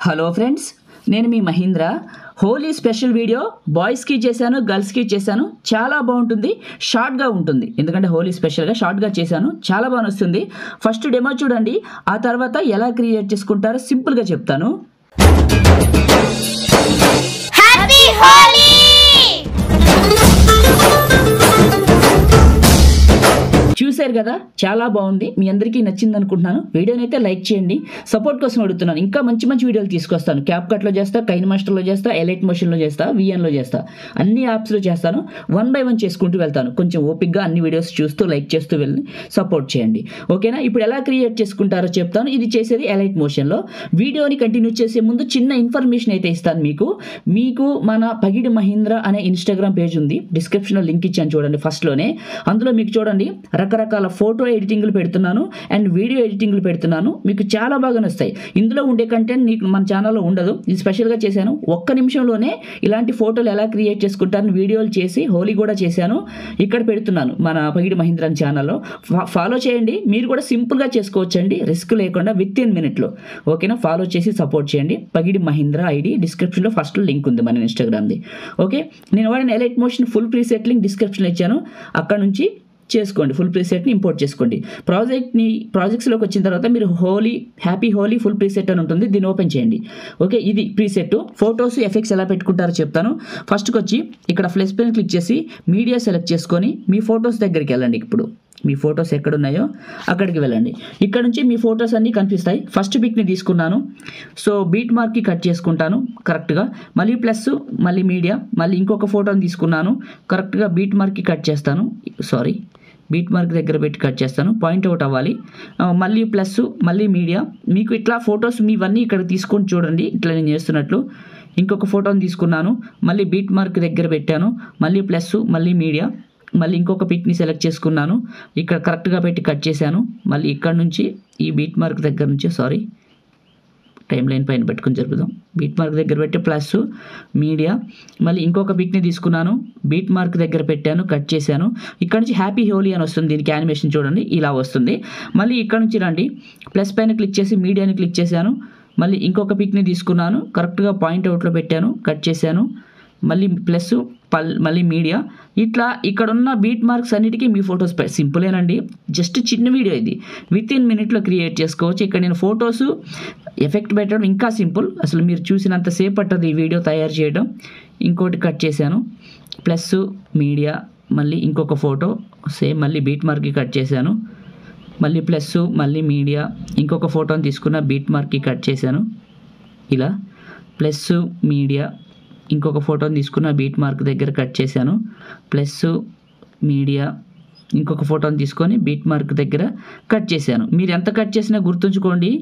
hello friends నేను మీ Mahindra Holi special video బాయ్స్కి చేశాను గర్ల్స్కి చేశాను చాలా బాగుంటుంది షార్ట్గా ఉంటుంది ఎందుకంటే హోలీ స్పెషల్గా షార్ట్గా చేశాను చాలా బాగా వస్తుంది ఫస్ట్ డెమో చూడండి ఆ తర్వాత ఎలా క్రియేట్ చేసుకుంటారో సింపుల్గా చెప్తాను హ్యాపీ హోలీ చూశారు కదా చాలా బాగుంది మీ అందరికీ నచ్చింది అనుకుంటున్నాను వీడియోని అయితే లైక్ చేయండి సపోర్ట్ కోసం అడుగుతున్నాను ఇంకా మంచి మంచి వీడియోలు తీసుకొస్తాను క్యాప్ కట్లో చేస్తా కైన్ మాస్టర్లో చేస్తా ఎలైట్ మోషన్లో చేస్తా విఎన్లో చేస్తా అన్ని యాప్స్లో చేస్తాను వన్ బై వన్ చేసుకుంటూ వెళ్తాను కొంచెం ఓపిక్గా అన్ని వీడియోస్ చూస్తూ లైక్ చేస్తూ వెళ్ళి సపోర్ట్ చేయండి ఓకేనా ఇప్పుడు ఎలా క్రియేట్ చేసుకుంటారో చెప్తాను ఇది చేసేది ఎలైట్ మోషన్లో వీడియోని కంటిన్యూ చేసే ముందు చిన్న ఇన్ఫర్మేషన్ అయితే ఇస్తాను మీకు మీకు మన పగిడి మహీంద్ర అనే ఇన్స్టాగ్రామ్ పేజ్ ఉంది డిస్క్రిప్షన్లో లింక్ ఇచ్చాను చూడండి ఫస్ట్లోనే అందులో మీకు చూడండి రకరకాల ఫోటో ఎడిటింగ్లు పెడుతున్నాను అండ్ వీడియో ఎడిటింగ్లు పెడుతున్నాను మీకు చాలా బాగా నస్తాయి ఇందులో ఉండే కంటెంట్ నీకు మన ఛానల్లో ఉండదు ఇది స్పెషల్గా చేశాను ఒక్క నిమిషంలోనే ఇలాంటి ఫోటోలు ఎలా క్రియేట్ చేసుకుంటారని వీడియోలు చేసి హోలీ కూడా చేశాను ఇక్కడ పెడుతున్నాను మన పగిడి మహీంద్ర అని ఛానల్లో ఫా- ఫాలో చేయండి మీరు కూడా సింపుల్గా చేసుకోవచ్చండి రిస్క్ లేకుండా విత్ ఇన్ మినిట్లో ఓకేనా ఫాలో చేసి సపోర్ట్ చేయండి పగిడి మహీంద్ర ఐడి డిస్క్రిప్షన్లో ఫస్ట్ లింక్ ఉంది మన ఇన్స్టాగ్రామ్ది ఓకే నేను వాడిన Alight Motion full preset link డిస్క్రిప్షన్లో ఇచ్చాను అక్కడ నుంచి చేసుకోండి ఫుల్ ప్రీసెట్ని ఇంపోర్ట్ చేసుకోండి ప్రాజెక్ట్ని ప్రాజెక్ట్స్లోకి వచ్చిన తర్వాత మీరు Holi happy Holi full preset అని ఉంటుంది దీన్ని ఓపెన్ చేయండి ఓకే ఇది ప్రీసెట్ ఫొటోస్ ఎఫెక్ట్స్ ఎలా పెట్టుకుంటారో చెప్తాను ఫస్ట్కి వచ్చి ఇక్కడ ఫ్లెస్ పైన క్లిక్ చేసి మీడియా సెలెక్ట్ చేసుకొని మీ ఫొటోస్ దగ్గరికి వెళ్ళండి ఇప్పుడు మీ ఫొటోస్ ఎక్కడ ఉన్నాయో అక్కడికి వెళ్ళండి ఇక్కడ నుంచి మీ ఫొటోస్ అన్నీ కనిపిస్తాయి ఫస్ట్ పిక్ని తీసుకున్నాను సో బీట్ మార్క్కి కట్ చేసుకుంటాను కరెక్ట్గా మళ్ళీ ప్లస్ మళ్ళీ మీడియా మళ్ళీ ఇంకొక ఫోటోని తీసుకున్నాను కరెక్ట్గా బీట్ మార్క్కి కట్ చేస్తాను సారీ బీట్ మార్క్ దగ్గర పెట్టి కట్ చేస్తాను పాయింట్ అవుట్ అవ్వాలి ఆ, మళ్ళీ ప్లస్ మళ్ళీ మీడియా మీకు ఇట్లా ఫొటోస్ మీవన్నీ ఇక్కడ తీసుకొని చూడండి ఇట్లా నేను చేస్తున్నట్లు ఇంకొక ఫోటోని తీసుకున్నాను మళ్ళీ బీట్ మార్క్ దగ్గర పెట్టాను మళ్ళీ ప్లస్ మళ్ళీ మీడియా మళ్ళీ ఇంకొక పిక్ని సెలెక్ట్ చేసుకున్నాను ఇక్కడ కరెక్ట్గా పెట్టి కట్ చేశాను మళ్ళీ ఇక్కడ నుంచి ఈ బీట్ మార్క్ దగ్గర నుంచి సారీ టైం లైన్ పైన పెట్టుకుని జరుపుదాం బీట్ మార్క్ దగ్గర పెట్టి ప్లస్ మీడియా మళ్ళీ ఇంకొక పిక్ని తీసుకున్నాను బీట్ మార్క్ దగ్గర పెట్టాను కట్ చేశాను ఇక్కడ నుంచి హ్యాపీ హోలీ అని వస్తుంది దీనికి యానిమేషన్ చూడండి ఇలా వస్తుంది మళ్ళీ ఇక్కడ నుంచి రండి ప్లస్ పైన క్లిక్ చేసి మీడియాని క్లిక్ చేశాను మళ్ళీ ఇంకొక పిక్ని తీసుకున్నాను కరెక్ట్గా పాయింట్ అవుట్లో పెట్టాను కట్ చేశాను మళ్ళీ ప్లస్ పల్ మళ్ళీ మీడియా ఇట్లా ఇక్కడ ఉన్న బీట్ మార్క్స్ అన్నిటికీ మీ ఫొటోస్ సింపులేనండి జస్ట్ చిన్న వీడియో ఇది విత్ ఇన్ మినిట్లో క్రియేట్ చేసుకోవచ్చు ఇక్కడ నేను ఫొటోస్ ఎఫెక్ట్ పెట్టడం ఇంకా సింపుల్ అసలు మీరు చూసినంత సేపు పట్టదు ఈ వీడియో తయారు చేయడం ఇంకోటి కట్ చేశాను ప్లస్ మీడియా మళ్ళీ ఇంకొక ఫోటో సేమ్ మళ్ళీ బీట్ మార్క్కి కట్ చేశాను మళ్ళీ ప్లస్ మళ్ళీ మీడియా ఇంకొక ఫోటోని తీసుకున్న బీట్ మార్క్కి కట్ చేశాను ఇలా ప్లస్ మీడియా ఇంకొక ఫోటోని తీసుకున్న బీట్ మార్క్ దగ్గర కట్ చేశాను ప్లస్ మీడియా ఇంకొక ఫోటోని తీసుకొని బీట్ మార్క్ దగ్గర కట్ చేశాను మీరు ఎంత కట్ చేసినా గుర్తుంచుకోండి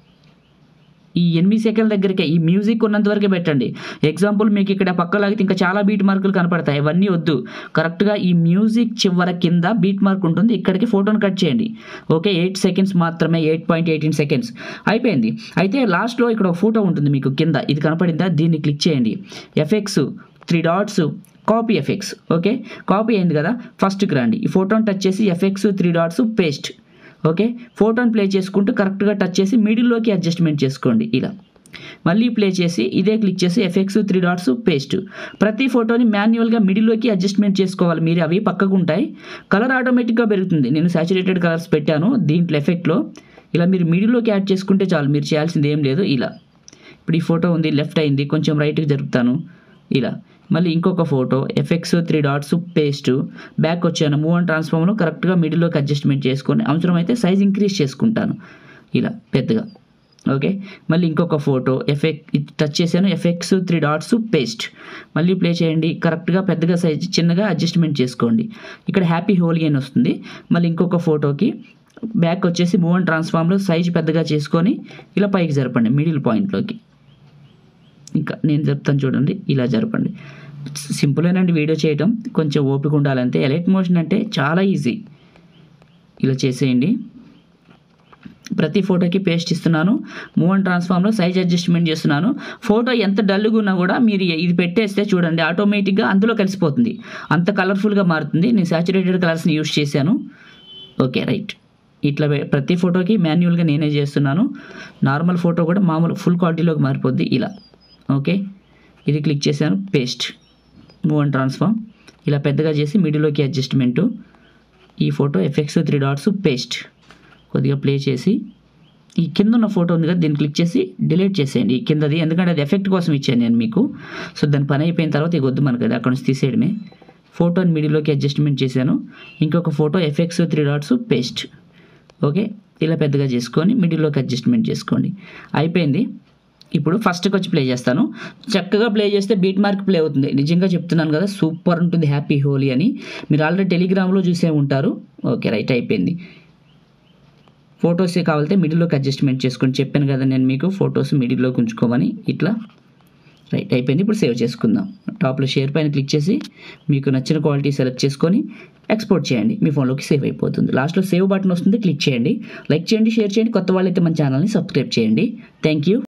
ఈ ఎనిమిది సెకండ్ల దగ్గరికి ఈ మ్యూజిక్ ఉన్నంత వరకే పెట్టండి ఎగ్జాంపుల్ మీకు ఇక్కడ పక్క లాగితే ఇంకా చాలా బీట్ మార్కులు కనపడతాయి ఇవన్నీ వద్దు కరెక్ట్గా ఈ మ్యూజిక్ చివర కింద బీట్ మార్క్ ఉంటుంది ఇక్కడికి ఫోటోని కట్ చేయండి ఓకే ఎయిట్ సెకండ్స్ మాత్రమే ఎయిట్ పాయింట్ ఎయిటీన్ సెకండ్స్ అయిపోయింది అయితే లాస్ట్లో ఇక్కడ ఒక ఫోటో ఉంటుంది మీకు కింద ఇది కనపడిందా దీన్ని క్లిక్ చేయండి effects three dots copy effects okay copy అయింది కదా ఫస్ట్కి రండి ఈ ఫోటోని టచ్ చేసి effects three dots paste okay ఫోటోని ప్లే చేసుకుంటూ కరెక్ట్గా టచ్ చేసి మిడిల్లోకి అడ్జస్ట్మెంట్ చేసుకోండి ఇలా మళ్ళీ ప్లే చేసి ఇదే క్లిక్ చేసి ఎఫెక్ట్స్ త్రీ డాట్స్ పేస్ట్ ప్రతి ఫోటోని మాన్యువల్గా మిడిల్లోకి అడ్జస్ట్మెంట్ చేసుకోవాలి మీరు అవి పక్కకు ఉంటాయి కలర్ ఆటోమేటిక్గా పెరుగుతుంది నేను సాచురేటెడ్ కలర్స్ పెట్టాను దీంట్లో ఎఫెక్ట్లో ఇలా మీరు మిడిల్లోకి యాడ్ చేసుకుంటే చాలు మీరు చేయాల్సింది ఏం లేదు ఇలా ఇప్పుడు ఈ ఫోటో ఉంది లెఫ్ట్ అయింది కొంచెం రైట్కి జరుపుతాను ఇలా మళ్ళీ ఇంకొక photo effects three dots paste back వచ్చాను మూవ్ అండ్ ట్రాన్స్ఫార్మ్లో కరెక్ట్గా మిడిల్లోకి అడ్జస్ట్మెంట్ చేసుకొని అవసరమైతే సైజ్ ఇంక్రీజ్ చేసుకుంటాను ఇలా పెద్దగా ఓకే మళ్ళీ ఇంకొక ఫోటో ఎఫెక్ట్ టచ్ చేశాను ఎఫెక్ట్స్ త్రీ డాట్స్ పేస్ట్ మళ్ళీ ప్లే చేయండి కరెక్ట్గా పెద్దగా సైజ్ చిన్నగా అడ్జస్ట్మెంట్ చేసుకోండి ఇక్కడ హ్యాపీ హోలీ అని వస్తుంది మళ్ళీ ఇంకొక ఫోటోకి బ్యాక్ వచ్చేసి మూవ్ అండ్ ట్రాన్స్ఫార్మ్లో సైజ్ పెద్దగా చేసుకొని ఇలా పైకి జరపండి మిడిల్ పాయింట్లోకి ఇంకా నేను చెప్తాను చూడండి ఇలా జరపండి సింపులేనండి వీడియో చేయటం కొంచెం ఓపిక ఉండాలంటే ఎలైట్ మోషన్ అంటే చాలా ఈజీ ఇలా చేసేయండి ప్రతి ఫోటోకి పేస్ట్ ఇస్తున్నాను మూవ్ అండ్ ట్రాన్స్ఫార్మ్లో సైజ్ అడ్జస్ట్మెంట్ చేస్తున్నాను ఫోటో ఎంత డల్గా ఉన్నా కూడా మీరు ఇది పెట్టేస్తే చూడండి ఆటోమేటిక్గా అందులో కలిసిపోతుంది అంత కలర్ఫుల్గా మారుతుంది నేను సాచురేటెడ్ కలర్స్ని యూస్ చేశాను ఓకే రైట్ ఇట్లా పె- ప్రతి ఫోటోకి మాన్యువల్గా నేనే చేస్తున్నాను నార్మల్ ఫోటో కూడా మామూలు ఫుల్ క్వాలిటీలోకి మారిపోద్ది ఇలా ఓకే ఇది క్లిక్ చేశాను పేస్ట్ మూవ్ అండ్ ట్రాన్స్ఫార్మ్ ఇలా పెద్దగా చేసి మిడిల్లోకి అడ్జస్ట్మెంటు ఈ photo effects three dots paste కొద్దిగా ప్లే చేసి ఈ కింద ఉన్న ఫోటో ఉంది కదా దీన్ని క్లిక్ చేసి డిలీట్ చేసేయండి ఈ కిందది ఎందుకంటే అది ఎఫెక్ట్ కోసం ఇచ్చాను నేను మీకు సో దాని పని అయిపోయిన తర్వాత ఇక వద్దు మనకు అది అక్కడ నుంచి తీసేయడమే ఫోటోని మిడిల్లోకి అడ్జస్ట్మెంట్ చేశాను ఇంకొక photo effects three dots paste okay ఇలా పెద్దగా చేసుకొని మిడిల్లోకి అడ్జస్ట్మెంట్ చేసుకోండి అయిపోయింది ఇప్పుడు ఫస్ట్కి వచ్చి ప్లే చేస్తాను చక్కగా ప్లే చేస్తే బీట్ మార్క్ ప్లే అవుతుంది నిజంగా చెప్తున్నాను కదా సూపర్ ఉంటుంది హ్యాపీ హోలీ అని మీరు ఆల్రెడీ టెలిగ్రామ్లో చూసే ఉంటారు ఓకే రైట్ అయిపోయింది ఫొటోస్ కావాలంటే మిడిల్లోకి అడ్జస్ట్మెంట్ చేసుకొని చెప్పాను కదా నేను మీకు ఫొటోస్ మిడిల్లోకి ఉంచుకోమని ఇట్లా రైట్ అయిపోయింది ఇప్పుడు సేవ్ చేసుకుందాం టాప్లో షేర్ పైన క్లిక్ చేసి మీకు నచ్చిన క్వాలిటీ సెలెక్ట్ చేసుకొని ఎక్స్పోర్ట్ చేయండి మీ ఫోన్లోకి సేవ్ అయిపోతుంది లాస్ట్లో సేవ్ బటన్ వస్తుంది క్లిక్ చేయండి లైక్ చేయండి షేర్ చేయండి కొత్త వాళ్ళైతే మన ఛానల్ని సబ్స్క్రైబ్ చేయండి థ్యాంక్ యూ